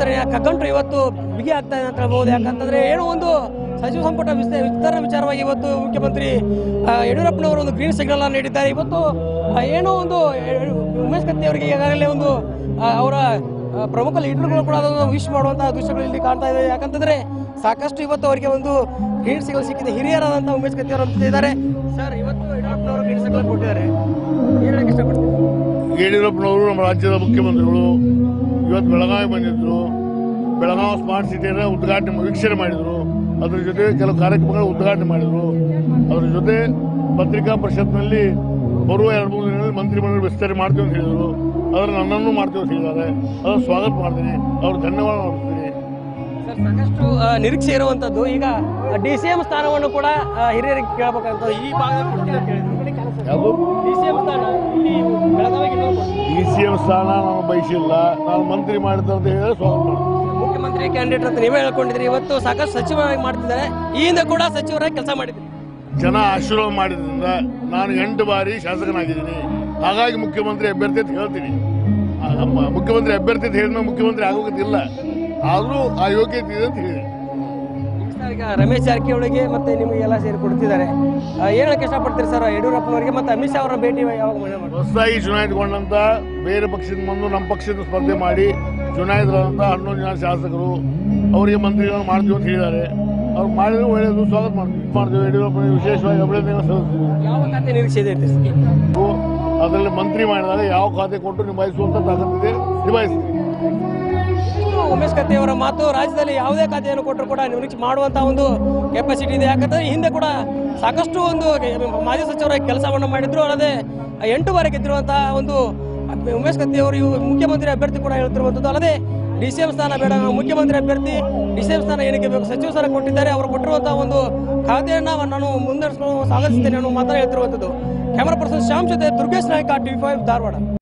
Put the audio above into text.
ವಿಸ್ತರಣೆಯ ಕಗ್ಗಂಟು ಇವತ್ತು ಬಿಗಿ ಆಗ್ತಾ ಇದೆ ಅಂತ ಹೇಳ್ಬೋದು ಯಾಕಂತಂದ್ರೆ ಏನೋ ಒಂದು ಸಚಿವ ಸಂಪುಟ ವಿಸ್ತ- ವಿಸ್ತರಣೆ ವಿಚಾರವಾಗಿ ಇವತ್ತು ಮುಖ್ಯಮಂತ್ರಿ ಆ, ಯಡಿಯೂರಪ್ಪನವರು ಒಂದು ಗ್ರೀನ್ ಸಿಗ್ನಲ್ ಅನ್ನು ನೀಡಿದ್ದಾರೆ ಇವತ್ತು ಆ, ಏನೋ ಒಂದು ಎ- ಉಮೇಶ್ ಕತ್ತಿ ಅವರಿಗೆ ಈಗಾಗಲೇ ಒಂದು ಆ, ಅವರ ಆ, ಪ್ರಮುಖ ಲೀಡರ್ಗಳು ಕೂಡ ಅದನ್ನು ವಿಶ್ ಮಾಡುವಂತಹ ದೃಶ್ಯಗಳು ಇಲ್ಲಿ ಕಾಣ್ತಾ ಇದೆ ಯಾಕಂತಂದ್ರೆ ಸಾಕಷ್ಟು ಇವತ್ತು ಅವರಿಗೆ ಒಂದು ಗ್ರೀನ್ ಸಿಗ್ನಲ್ ಸಿಕ್ಕಿದೆ ಹಿರಿಯರಾದಂಥ ಉಮೇಶ್ ಕತ್ತಿ ಅವರು ಅಂತಿದ್ದಾರೆ ಸರ್ ಇವತ್ತು ಯಡಿಯೂರಪ್ಪನವರು ಗ್ರೀನ್ ಸಿಗ್ನಲ್ ಕೊಟ್ಟಿದ್ದಾರೆ ಏನ್ ಹೇಳಕ್ ಇಷ್ಟಪಡ್ತೀವಿ ಯಡಿಯೂರಪ್ಪನವರು ನಮ್ಮ ರಾಜ್ಯದ ಮುಖ್ಯಮಂತ್ರಿಗಳು ಇವತ್ತು ಬೆಳಗಾವಿ ಬಂದಿದ್ರು ಬೆಳಗಾವಿ ಸ್ಮಾರ್ಟ್ ಸಿಟಿಯನ್ನು ಉದ್ಘಾಟನೆ ವೀಕ್ಷಣೆ ಮಾಡಿದರು ಅದ್ರ ಜೊತೆ ಕೆಲವು ಕಾರ್ಯಕ್ರಮಗಳ ಉದ್ಘಾಟನೆ ಮಾಡಿದರು ಅದ್ರ ಜೊತೆ ಪತ್ರಿಕಾ ಪರಿಷತ್ನಲ್ಲಿ ಬರುವ ಎರಡು ಮೂರು ದಿನಗಳಲ್ಲಿ ಮಂತ್ರಿಮಂಡಲ ವಿಸ್ತರಣೆ ಮಾಡ್ತೀವಿ ಅಂತ ಹೇಳಿದರು ಅದರ ನನ್ನನ್ನು ಮಾಡ್ತೀವಿ ಅಂತ ಹೇಳಿದ್ದಾರೆ ಅದನ್ನು ಸ್ವಾಗತ ಮಾಡ್ತೀನಿ ಅವ್ರು ಧನ್ಯವಾದ ಮಾಡ್ತೀನಿ ಸರ್, ಸಾಕಷ್ಟು ಆ, ನಿರೀಕ್ಷೆ ಇರುವಂತದ್ದು ಈಗ ಡಿ ಸಿ ಎಂ ಸ್ಥಾನವನ್ನು ಕೂಡ ಆ, ಹಿರಿಯರಿಗೆ ಕೇಳಬೇಕಂತ ಈ ಭಾಗದಲ್ಲಿ ಕೊಡ್ತೀವಿ ಅಂತ ಹೇಳಿದ್ರು ಯಾವುದು ಡಿ ಸಿ ಎಂ ಸ್ಥಾನ ಇಲ್ಲಿ ಬೆಳಗಾವಿಗೆ ಇನ್ನೊಂದು ಕೊಡ್ತೀವಿ. ಡಿ ಸಿ ಎಂ ಸ್ಥಾನ ನಾನು ಬಯಸಿಲ್ಲ ನಾನು ಮಂತ್ರಿ ಮಾಡಿದ್ದೆ ಅಂತ ಹೇಳಿದ್ರೆ ಸ್ವಾಗತ ಮಾಡ್ತೀನಿ ಮುಖ್ಯಮಂತ್ರಿ ಕ್ಯಾಂಡಿಡೇಟ್ ಅಂತ ನೀವೇ ಹೇಳ್ಕೊಂಡಿದ್ರಿ ಇವತ್ತು ಸಾಕಷ್ಟು ಸಚಿವರಾಗಿ ಮಾಡ್ತಿದ್ದಾರೆ ಈ ಹಿಂದೆ ಕೂಡ ಸಚಿವರಾಗಿ ಕೆಲಸ ಮಾಡಿದ್ರಿ ಜನ ಆಶೀರ್ವಾದ ಮಾಡಿದ್ರಿಂದ ನಾನು ಎಂಟು ಬಾರಿ ಶಾಸಕನಾಗಿದ್ದೀನಿ ಹಾಗಾಗಿ ಮುಖ್ಯಮಂತ್ರಿ ಅಭ್ಯರ್ಥಿ ಅಂತ ಹೇಳ್ತೀನಿ ಆ, ನಮ್ಮ ಮುಖ್ಯಮಂತ್ರಿ ಅಭ್ಯರ್ಥಿ ಅಂತ ಹೇಳಿದ್ಮೇಲೆ ಮುಖ್ಯಮಂತ್ರಿ ಆಗೋದಿಲ್ಲ ಆದರೂ ಆ ಯೋಗ್ಯತೆ ಇದೆ ಅಂತ ಹೇಳಿ ಸರ್, ಈಗ ರಮೇಶ್ ಜಾರಕಿಹೊಳಿಗೆ ಮತ್ತೆ ನಿಮಗೆಲ್ಲ ಸೇರಿ ಕೊಡ್ತಿದ್ದಾರೆ ಆ, ಏನ್ ಹೇಳಕ್ ಇಷ್ಟಪಡ್ತೀರಿ ಸರ್ ಯಡಿಯೂರಪ್ಪನವರಿಗೆ ಮತ್ತೆ ಅಮಿತ್ ಶಾ ಅವರ ಭೇಟಿ ಯಾವಾಗ ಮನೆ ಮಾಡಿ ಹೊಸದಾಗಿ ಚುನಾಯಿತಗೊಂಡಂತ ಬೇರೆ ಪಕ್ಷದಿಂದ ಬಂದು ನಮ್ಮ ಪಕ್ಷದ ಸ್ಪರ್ಧೆ ಮಾಡಿ ಚುನಾಯಿತರಾದಂಥ ಹನ್ನೊಂದು ಜನ ಶಾಸಕರು ಅವರಿಗೆ ಮಂತ್ರಿಗಳನ್ನು ಮಾಡ್ತೀವಿ ಅಂತ ಹೇಳಿದ್ದಾರೆ ಅವ್ರು ಮಾಡಿದ್ರೆ ಒಳ್ಳೆಯದು ಸ್ವಾಗತ ಮಾಡ್ತೀವಿ ಮಾಡ್ತೀವಿ ಯಡಿಯೂರಪ್ಪನಿಗೆ ವಿಶೇಷವಾಗಿ ಅಭಿನಂದನೆ ಸಲ್ಲಿಸ್ತೀವಿ ಯಾವ ಖಾತೆ ನಿರೀಕ್ಷೆ ಇದೆ ಸರ್? ನಾವು ಅದರಲ್ಲಿ ಮಂತ್ರಿ ಮಾಡಿದಾಗ ಯಾವ ಖಾತೆ ಕೊಟ್ಟು ನಿಭಾಯಿಸುವಂತ ತಾಕತ್ತಿದೆ ನಿಭಾಯಿಸ್ತೀವಿ ಇಷ್ಟು ಉಮೇಶ್ ಕತ್ತಿ ಅವರ ಮಾತು ರಾಜ್ಯದಲ್ಲಿ ಯಾವುದೇ ಖಾತೆಯನ್ನು ಕೊಟ್ಟರು ಕೂಡ ನಿರೀಕ್ಷೆ ಮಾಡುವಂತ ಒಂದು ಕೆಪಾಸಿಟಿ ಇದೆ ಯಾಕಂದ್ರೆ ಹಿಂದೆ ಕೂಡ ಸಾಕಷ್ಟು ಒಂದು ಮಾಜಿ ಸಚಿವರಾಗಿ ಕೆಲಸವನ್ನು ಮಾಡಿದ್ರು ಅಲ್ಲದೆ ಎಂಟು ಬಾರಿ ಗೆದ್ದಿರುವಂತಹ ಒಂದು ಉಮೇಶ್ ಕತ್ತಿ ಅವರು ಇವು ಮುಖ್ಯಮಂತ್ರಿ ಅಭ್ಯರ್ಥಿ ಕೂಡ ಹೇಳ್ತಿರುವಂತದ್ದು ಅಲ್ಲದೆ ಡಿ ಸಿ ಎಂ ಸ್ಥಾನ ಬೇಡ ಮುಖ್ಯಮಂತ್ರಿ ಅಭ್ಯರ್ಥಿ ಡಿ ಸಿ ಎಂ ಸ್ಥಾನ ಏನಕ್ಕೆ ಬೇಕು ಸಚಿವ ಸ್ಥಾನ ಕೊಟ್ಟಿದ್ದಾರೆ ಅವರು ಕೊಟ್ಟಿರುವಂತಹ ಒಂದು ಖಾತೆಯನ್ನ ನಾನು ಮುಂದುವರಿಸಿಕೊಂಡು ಸ್ವಾಗತಿಸ್ತೇನೆ ಅನ್ನೋ ಮಾತನ್ನ ಹೇಳ್ತಿರುವಂತದ್ದು ಕ್ಯಾಮರಾ ಪರ್ಸನ್ ಶ್ಯಾಮ್ ಜೊತೆ ದುರ್ಗೇಶ್ ನಾಯ್ಕ ಟಿವಿ ಫೈವ್ ಧಾರವಾಡ